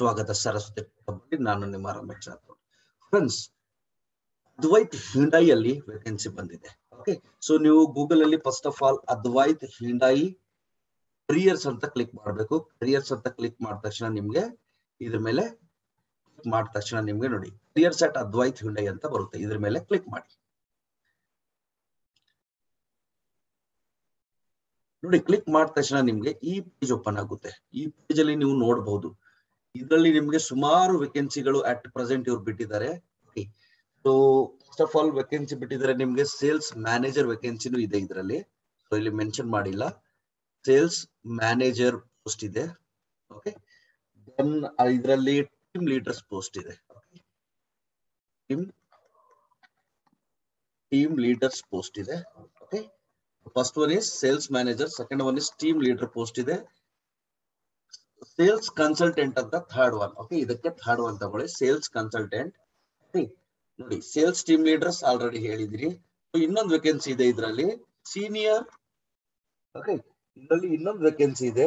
ಸ್ವಾಗತ ಸರಸ್ವತಿ ಟೆಕ್ನಲ್ಲಿ ನಾನು ನಿಮ್ಮ ರಮೇಶ್ ರಾಥೋಡ್ ಫ್ರೆಂಡ್ಸ್ ಅದ್ವೈತ್ ಹಿಂಡಾಯಿ ಅಲ್ಲಿ ವೇಕೆನ್ಸಿ ಬಂದಿದೆ ಓಕೆ ಸೊ ನೀವು ಗೂಗಲ್ ಅಲ್ಲಿ first of all Advaith Hyundai careers ಅಂತ ಕ್ಲಿಕ್ ಮಾಡಬೇಕು ಕರಿಯರ್ಸ್ ಅಂತ ಕ್ಲಿಕ್ ಮಾಡಿದ ತಕ್ಷಣ ನಿಮ್ಗೆ ಇದ್ರ ಮೇಲೆ ಕ್ಲಿಕ್ ಮಾಡಿದ ತಕ್ಷಣ ನಿಮ್ಗೆ ನೋಡಿ ಕರಿಯರ್ಸ್ ಅಟ್ ಅದ್ವೈತ್ ಹಿಂಡಾಯಿ ಅಂತ ಬರುತ್ತೆ ಇದ್ರ ಮೇಲೆ ಕ್ಲಿಕ್ ಮಾಡಿ ನೋಡಿ ಕ್ಲಿಕ್ ಮಾಡಿದ ತಕ್ಷಣ ನಿಮ್ಗೆ ಈ ಪೇಜ್ ಓಪನ್ ಆಗುತ್ತೆ ಈ ಪೇಜ್ ಅಲ್ಲಿ ನೀವು ನೋಡಬಹುದು ಇದರಲ್ಲಿ ನಿಮ್ಗೆ ಸುಮಾರು ವೇಕೆನ್ಸಿಗಳು ಅಟ್ ಪ್ರೆಸೆಂಟ್ ಇವ್ರು ಬಿಟ್ಟಿದ್ದಾರೆ so first of all vacancy ಬಿಟ್ಟಿದ್ದಾರೆ ನಿಮ್ಗೆ ಸೇಲ್ಸ್ ಮ್ಯಾನೇಜರ್ ವೇಕೆನ್ಸಿನೂ ಇದೆ ಇದರಲ್ಲಿ ಸೊ ಇಲ್ಲಿ ಮೆನ್ಷನ್ ಮಾಡಿಲ್ಲ ಸೇಲ್ಸ್ ಮ್ಯಾನೇಜರ್ ಪೋಸ್ಟ್ ಇದೆ ಓಕೆ ದೆನ್ ಇದರಲ್ಲಿ ಟೀಮ್ ಲೀಡರ್ಸ್ ಪೋಸ್ಟ್ ಇದೆ ಟೀಮ್ ಟೀಮ್ ಲೀಡರ್ಸ್ ಪೋಸ್ಟ್ ಇದೆ okay first one is sales manager second one is team leader post ಇದೆ ಸೇಲ್ಸ್ ಕನ್ಸಲ್ಟೆಂಟ್ ಅಂತ ಥರ್ಡ್ ಒನ್ ಓಕೆ ಇದಕ್ಕೆ third one ತಗೊಳ್ಳಿ sales consultant ನೋಡಿ sales team leaders already ಹೇಳಿದಿರಿ ಇನ್ನೊಂದು vacancy ಇದೆ ಇದರಲ್ಲಿ ಸೀನಿಯರ್ ಓಕೆ ಇದರಲ್ಲಿ ಇನ್ನೊಂದು ವೇಕೆನ್ಸಿ ಇದೆ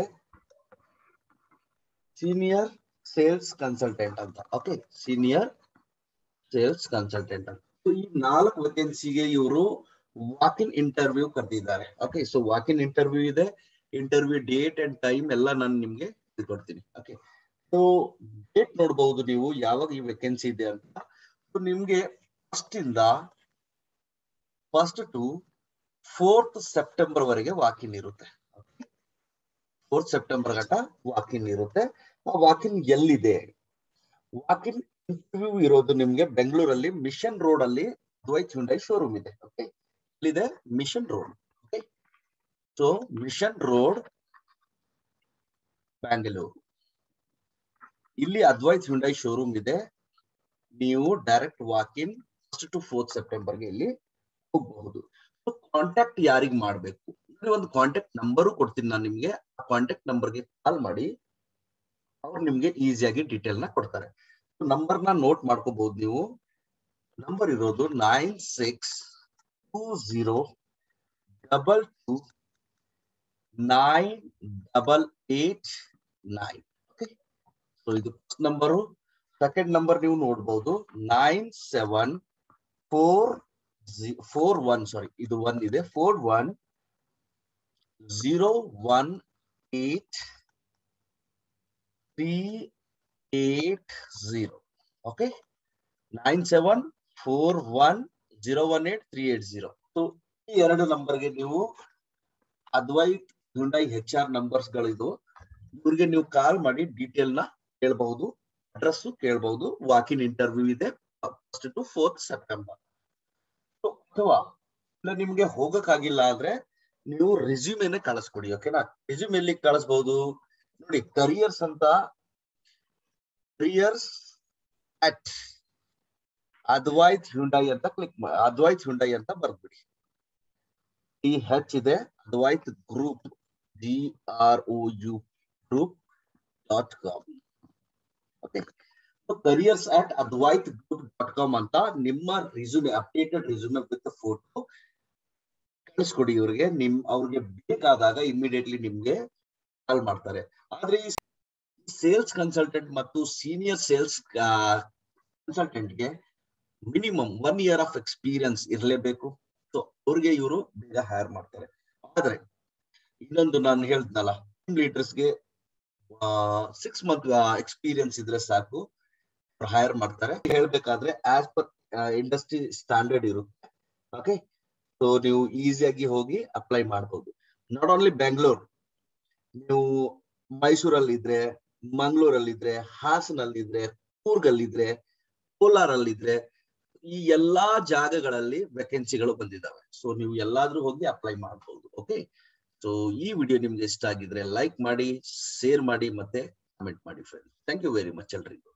ಸೀನಿಯರ್ ಸೇಲ್ಸ್ ಕನ್ಸಲ್ಟೆಂಟ್ ಅಂತ ಓಕೆ ಸೀನಿಯರ್ ಸೇಲ್ಸ್ ಕನ್ಸಲ್ಟೆಂಟ್ ಅಂತ ಈ ನಾಲ್ಕು ವೇಕೆನ್ಸಿಗೆ ಇವರು ವಾಕ್ ಇನ್ ಇಂಟರ್ವ್ಯೂ ಕರೆದಿದ್ದಾರೆ okay so walk in interview ಇದೆ ಇಂಟರ್ವ್ಯೂ ಡೇಟ್ ಅಂಡ್ ಟೈಮ್ ಎಲ್ಲ ನಾನು ನಿಮ್ಗೆ ಕೊಡ್ತೀನಿ ಓಕೆ ಸೊ ಡೇಟ್ ನೋಡಬಹುದು ನೀವು ಯಾವಾಗ ಈ ವೇಕೆನ್ಸಿ ಇದೆ ಅಂತ ನಿಮ್ಗೆ ಫಸ್ಟ್ ಇಂದ ಫಸ್ಟ್ ಟು ಫೋರ್ತ್ ಸೆಪ್ಟೆಂಬರ್ ವರೆಗೆ ವಾಕ್ ಇನ್ ಇರುತ್ತೆ ಫೋರ್ತ್ ಸೆಪ್ಟೆಂಬರ್ ಗಂಟ ವಾಕ್ ಇನ್ ಇರುತ್ತೆ ಆ ವಾಕ್ ಇನ್ ಎಲ್ಲಿದೆ ವಾಕ್ ಇನ್ ಇಂಟರ್ವ್ಯೂ ಇರೋದು ನಿಮ್ಗೆ ಬೆಂಗಳೂರಲ್ಲಿ ಮಿಷನ್ ರೋಡ್ ಅಲ್ಲಿ ದ್ವೈತ್ ಹುಂಡೈ ಶೋರೂಮ್ ಇದೆ ಓಕೆ ಇಲ್ಲಿದೆ mission road okay so mission road Bangalore ಇಲ್ಲಿ ಅದ್ವೈತ್ ಹುಂಡೈ ಶೋರೂಮ್ ಇದೆ ನೀವು direct walk in first to fourth ಸೆಪ್ಟೆಂಬರ್ಗೆ ಇಲ್ಲಿ ಹೋಗಬಹುದು ಕಾಂಟ್ಯಾಕ್ಟ್ ಯಾರಿಗ್ ಮಾಡ್ಬೇಕು ಒಂದು ಕಾಂಟ್ಯಾಕ್ಟ್ ನಂಬರು ಕೊಡ್ತೀನಿ ನಾನು ನಿಮ್ಗೆ ಆ ಕಾಂಟ್ಯಾಕ್ಟ್ ನಂಬರ್ಗೆ ಕಾಲ್ ಮಾಡಿ ಅವ್ರು ನಿಮ್ಗೆ ಈಸಿಯಾಗಿ ಡೀಟೇಲ್ ನ ಕೊಡ್ತಾರೆ ನಂಬರ್ ನ ನೋಟ್ ಮಾಡ್ಕೋಬಹುದು ನೀವು ನಂಬರ್ ಇರೋದು nine six two zero double two nine double eight nine okay so ಇದು ಫಸ್ಟ್ ನಂಬರು ಸೆಕೆಂಡ್ ನಂಬರ್ ನೀವು ನೋಡ್ಬೋದು nine seven four four one sorry ಇದು ಒನ್ ಇದೆ four one zero one eight three eight zero okay nine seven four one zero one eight three eight zero so ಈ ಎರಡು ನಂಬರ್ಗೆ ನೀವು Advaith Hyundai H R numbers ಗಳಿದು ಇವ್ರಿಗೆ ನೀವು call ಮಾಡಿ ಡೀಟೇಲ್ ನ ಕೇಳಬಹುದು ಅಡ್ರೆಸ್ ಕೇಳಬಹುದು ವಾಕ್ ಇನ್ ಇಂಟರ್ವ್ಯೂ ಇದೆ ಫಸ್ಟ್ ಟು ಫೋರ್ತ್ ಸೆಪ್ಟೆಂಬರ್ ಅಥವಾ ಇಲ್ಲ ನಿಮ್ಗೆ ಹೋಗಕ್ಕಾಗಿಲ್ಲ ಅಂದ್ರೆ ನೀವು ರೆಸ್ಯೂಮೇನೆ ಕಳಿಸ್ಕೊಡಿ ಓಕೆನಾ ರೆಸ್ಯೂಮ್ ಎಲ್ಲಿ ಕಳಿಸ್ಬಹುದು ನೋಡಿ ಕರಿಯರ್ಸ್ ಅಂತ ಕರಿಯರ್ಸ್ ಅಟ್ ಅದ್ವೈತ್ ಹುಂಡೈ ಅಂತ ಕ್ಲಿಕ್ ಮಾಡಿ ಅದ್ವೈತ್ ಹುಂಡೈ ಅಂತ ಬರ್ಬಿಡಿ ಈ ಹೆಚ್ ಇದೆ Advaith group G R O U group dot com okay careers at Advaith group dot com ಅಂತ ನಿಮ್ಮ resume updated resume with photo ಕಳಿಸ್ಕೊಡಿ ಇವ್ರಿಗೆ ನಿಮ್ ಅವ್ರಿಗೆ ಬೇಕಾದಾಗ ಇಮಿಡಿಯೇಟ್ಲಿ ನಿಮ್ಗೆ ಕಾಲ್ ಮಾಡ್ತಾರೆ ಆದ್ರೆ ಈ ಸೇಲ್ಸ್ ಕನ್ಸಲ್ಟೆಂಟ್ ಮತ್ತು ಸೀನಿಯರ್ ಸೇಲ್ಸ್ ಕನ್ಸಲ್ಟೆಂಟ್ಗೆ minimum one year of experience ಇರಲೇಬೇಕು ಸೊ ಅವ್ರಿಗೆ ಇವರು ಬೇಗ ಹೈರ್ ಮಾಡ್ತಾರೆ ಆದ್ರೆ ಇನ್ನೊಂದು ನಾನು ಹೇಳ್ದ್ನಲ್ಲ ಟೀಮ್ ಲೀಡರ್ಸ್ಗೆ ಸಿಕ್ಸ್ ಮಂತ್ ಎಕ್ಸ್ಪೀರಿಯನ್ಸ್ ಇದ್ರೆ ಸಾಕು ಹೈರ್ ಮಾಡ್ತಾರೆ ಹೇಳ್ಬೇಕಾದ್ರೆ ಆಸ್ ಪರ್ ಇಂಡಸ್ಟ್ರಿ ಸ್ಟ್ಯಾಂಡರ್ಡ್ ಇರುತ್ತೆ ಓಕೆ ಸೊ ನೀವು ಈಸಿಯಾಗಿ ಹೋಗಿ ಅಪ್ಲೈ ಮಾಡಬಹುದು ನಾಟ್ ಓನ್ಲಿ ಬೆಂಗಳೂರು ನೀವು ಮೈಸೂರಲ್ಲಿ ಇದ್ರೆ ಮಂಗಳೂರಲ್ಲಿ ಇದ್ರೆ ಹಾಸನಲ್ಲಿ ಇದ್ರೆ ಕೂರ್ಗಲ್ಲಿದ್ರೆ ಕೋಲಾರಲ್ಲಿದ್ರೆ ಈ ಎಲ್ಲಾ ಜಾಗಗಳಲ್ಲಿ ವೇಕೆನ್ಸಿಗಳು ಬಂದಿದ್ದಾವೆ ಸೊ ನೀವು ಎಲ್ಲಾದ್ರೂ ಹೋಗಿ ಅಪ್ಲೈ ಮಾಡಬಹುದು ಓಕೆ ಸೊ ಈ ವಿಡಿಯೋ ನಿಮ್ಗೆ ಇಷ್ಟ ಆಗಿದ್ರೆ ಲೈಕ್ ಮಾಡಿ ಶೇರ್ ಮಾಡಿ ಮತ್ತೆ ಕಮೆಂಟ್ ಮಾಡಿ friends thank you very much ಎಲ್ರಿಗೂ